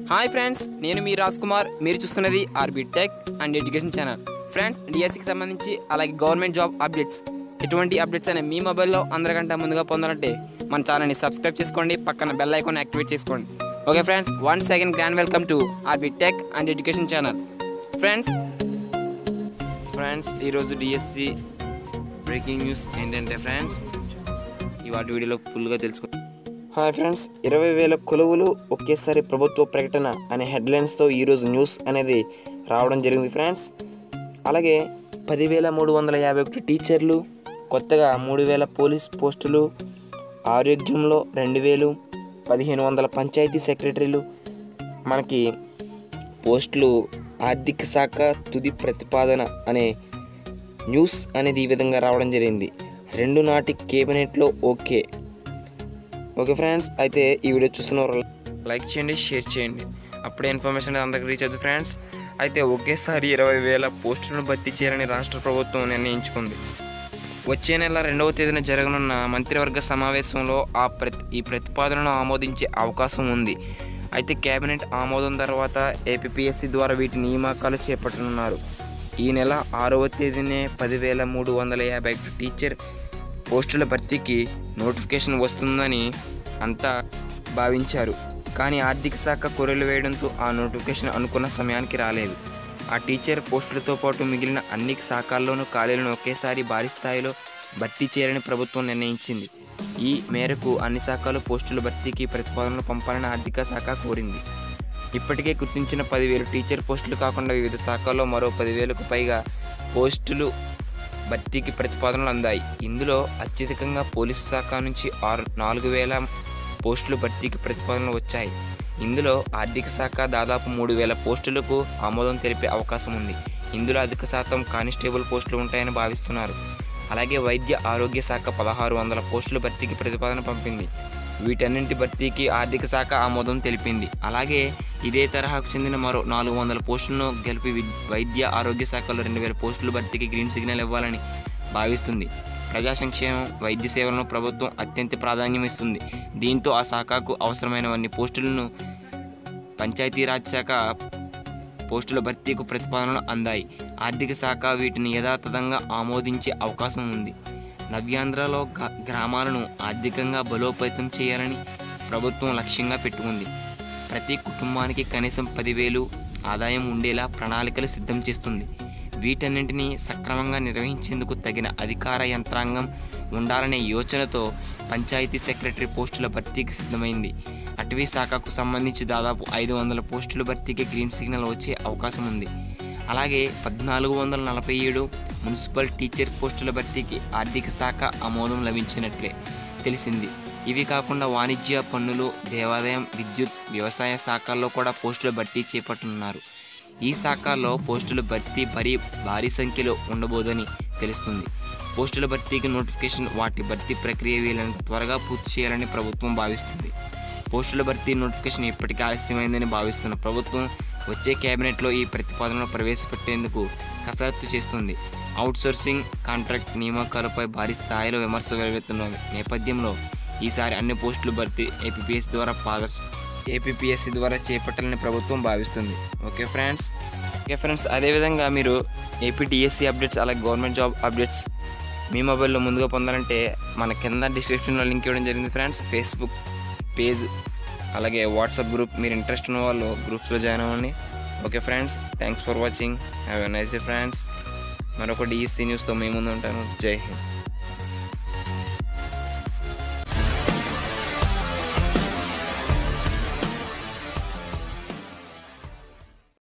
hi friends నేను మీ రాజ్ కుమార్ మీరు చూస్తున్నది R B tech and education channel friends డిఎస్సికి సంబంధించి అలాగే గవర్నమెంట్ జాబ్ అప్డేట్స్ ఎటువంటి అప్డేట్స్ అయినా మీ మొబైల్లో అందరికంటే ముందుగా పొందాలంటే మన ఛానల్ని సబ్స్క్రైబ్ చేసుకోండి పక్కన బెల్ ఐకాన్ యాక్టివేట్ చేసుకోండి okay friends one second grand welcome to R B tech and education channel friends friends ఈరోజు డిఎస్సి బ్రేకింగ్ న్యూస్ ఏంటంటే ఫ్రెండ్స్ ఇవాటి వీడియోలో ఫుల్గా తెలుసుకో హాయ్ ఫ్రెండ్స్ ఇరవై వేల కొలువులు ఒకేసారి ప్రభుత్వ ప్రకటన అనే హెడ్లైన్స్తో ఈరోజు న్యూస్ అనేది రావడం జరిగింది ఫ్రెండ్స్ అలాగే పదివేల మూడు వందల యాభై ఒకటి టీచర్లు కొత్తగా మూడు వేల పోలీస్ పోస్టులు ఆరోగ్యంలో రెండు వేలు పదిహేను వందల పంచాయతీ సెక్రటరీలు మనకి పోస్టులు ఆర్థిక శాఖ తుది ప్రతిపాదన అనే న్యూస్ అనేది ఈ విధంగా రావడం జరిగింది రెండు నాటి కేబినెట్లో ఓకే ఓకే ఫ్రెండ్స్ అయితే ఈ వీడియో చూస్తున్నవారు లైక్ చేయండి షేర్ చేయండి అప్పుడే ఇన్ఫర్మేషన్ అనేది అందరికి రీచ్ అవుతుంది ఫ్రెండ్స్ అయితే ఒకేసారి ఇరవై వేల పోస్టులను భర్తీ చేయాలని రాష్ట్ర ప్రభుత్వం నిర్ణయించుకుంది వచ్చే నెల రెండవ తేదీన జరగనున్న మంత్రివర్గ సమావేశంలో ఆ ప్రతి ఈ ప్రతిపాదనను ఆమోదించే అవకాశం ఉంది అయితే కేబినెట్ ఆమోదం తర్వాత ఏపీఎస్సి ద్వారా వీటి నియామకాలు చేపట్టనున్నారు ఈ నెల ఆరవ తేదీనే పదివేల మూడు వందల యాభై ఒకటి టీచర్ పోస్టుల భర్తీకి నోటిఫికేషన్ వస్తుందని అంతా భావించారు కానీ ఆర్థిక శాఖ కొరలు వేయడంతో ఆ నోటిఫికేషన్ అనుకున్న సమయానికి రాలేదు ఆ టీచర్ పోస్టులతో పాటు మిగిలిన అన్ని శాఖల్లోనూ ఖాళీలను ఒకేసారి భారీ స్థాయిలో భర్తీ చేయాలని ప్రభుత్వం నిర్ణయించింది ఈ మేరకు అన్ని శాఖలు పోస్టుల భర్తీకి ప్రతిపాదనలు పంపాలని ఆర్థిక శాఖ కోరింది ఇప్పటికే గుర్తించిన పదివేలు టీచర్ పోస్టులు కాకుండా వివిధ శాఖల్లో మరో పదివేలకు పైగా పోస్టులు భర్తీకి ప్రతిపాదనలు అందాయి ఇందులో అత్యధికంగా పోలీసు శాఖ నుంచి ఆరు నాలుగు వేల పోస్టులు భర్తీకి ప్రతిపాదనలు వచ్చాయి ఇందులో ఆర్థిక శాఖ దాదాపు మూడు వేల పోస్టులకు ఆమోదం తెలిపే అవకాశం ఉంది ఇందులో అధిక శాతం కానిస్టేబుల్ పోస్టులు ఉంటాయని భావిస్తున్నారు అలాగే వైద్య ఆరోగ్య శాఖ పదహారు వందల పోస్టుల భర్తీకి ప్రతిపాదన పంపింది వీటన్నింటి భర్తీకి ఆర్థిక శాఖ ఆమోదం తెలిపింది అలాగే ఇదే తరహాకు చెందిన మరో నాలుగు వందల పోస్టులను గెలిపి విద్- వైద్య ఆరోగ్య శాఖలో రెండు వేల పోస్టుల భర్తీకి గ్రీన్ సిగ్నల్ ఇవ్వాలని భావిస్తుంది ప్రజా సంక్షేమం వైద్య సేవలను ప్రభుత్వం అత్యంత ప్రాధాన్యం ఇస్తుంది దీంతో ఆ శాఖకు అవసరమైనవన్నీ పోస్టులను పంచాయతీరాజ్ శాఖ పోస్టుల భర్తీకి ప్రతిపాదనలు అందాయి ఆర్థిక శాఖ వీటిని యథాతథంగా ఆమోదించే అవకాశం ఉంది నవ్యాంధ్రలో గ- గ్రామాలను ఆర్థికంగా బలోపేతం చేయాలని ప్రభుత్వం లక్ష్యంగా పెట్టుకుంది ప్రతి కుటుంబానికి కనీసం పదివేలు ఆదాయం ఉండేలా ప్రణాళికలు సిద్ధం చేస్తుంది వీటన్నింటినీ సక్రమంగా నిర్వహించేందుకు తగిన అధికార యంత్రాంగం ఉండాలనే యోచనతో పంచాయతీ సెక్రటరీ పోస్టుల భర్తీకి సిద్ధమైంది అటవీ శాఖకు సంబంధించి దాదాపు ఐదు వందల పోస్టుల భర్తీకి గ్రీన్ సిగ్నల్ వచ్చే అవకాశం ఉంది అలాగే పద్నాలుగు వందల నలభై ఏడు మున్సిపల్ టీచర్ పోస్టుల భర్తీకి ఆర్థిక శాఖ ఆమోదం లభించినట్లే తెలిసింది ఇవి కాకుండా వాణిజ్య పన్నులు దేవాదాయం విద్యుత్ వ్యవసాయ శాఖల్లో కూడా పోస్టుల భర్తీ చేపట్టనున్నారు ఈ శాఖల్లో పోస్టుల భర్తీ భారీ భారీ సంఖ్యలో ఉండబోదని తెలుస్తుంది పోస్టుల భర్తీకి నోటిఫికేషన్ వాటి భర్తీ ప్రక్రియ వీలైనంత త్వరగా పూర్తి చేయాలని ప్రభుత్వం భావిస్తుంది పోస్టుల భర్తీ నోటిఫికేషన్ ఇప్పటికే ఆలస్యమైందని భావిస్తున్న ప్రభుత్వం వచ్చే కేబినెట్లో ఈ ప్రతిపాదనను ప్రవేశపెట్టేందుకు కసరత్తు చేస్తుంది అవుట్సోర్సింగ్ కాంట్రాక్ట్ నియామకాలపై భారీ స్థాయిలో విమర్శలు వెలువెత్తున్న నేపథ్యంలో ఈసారి అన్ని పోస్టులు భర్తీ ఏపీఎస్ ద్వారా పాదర్శ ఏపీఎస్సి ద్వారా చేపట్టాలని ప్రభుత్వం భావిస్తుంది ఓకే ఫ్రెండ్స్ ఓకే ఫ్రెండ్స్ అదేవిధంగా మీరు ఏపీ డిఎస్సి అప్డేట్స్ అలాగే గవర్నమెంట్ జాబ్ అప్డేట్స్ మీ మొబైల్లో ముందుగా పొందాలంటే మన కింద డిస్క్రిప్షన్లో లింక్ ఇవ్వడం జరిగింది ఫ్రెండ్స్ ఫేస్బుక్ పేజ్ అలాగే వాట్సాప్ గ్రూప్ మీరు ఇంట్రెస్ట్ ఉన్న వాళ్ళు గ్రూప్స్లో జాయిన్ అవ్వండి okay friends thanks for watching have a nice day friends మరొక డిఎస్సి న్యూస్తో మీ ముందు ఉంటాను జై హింద్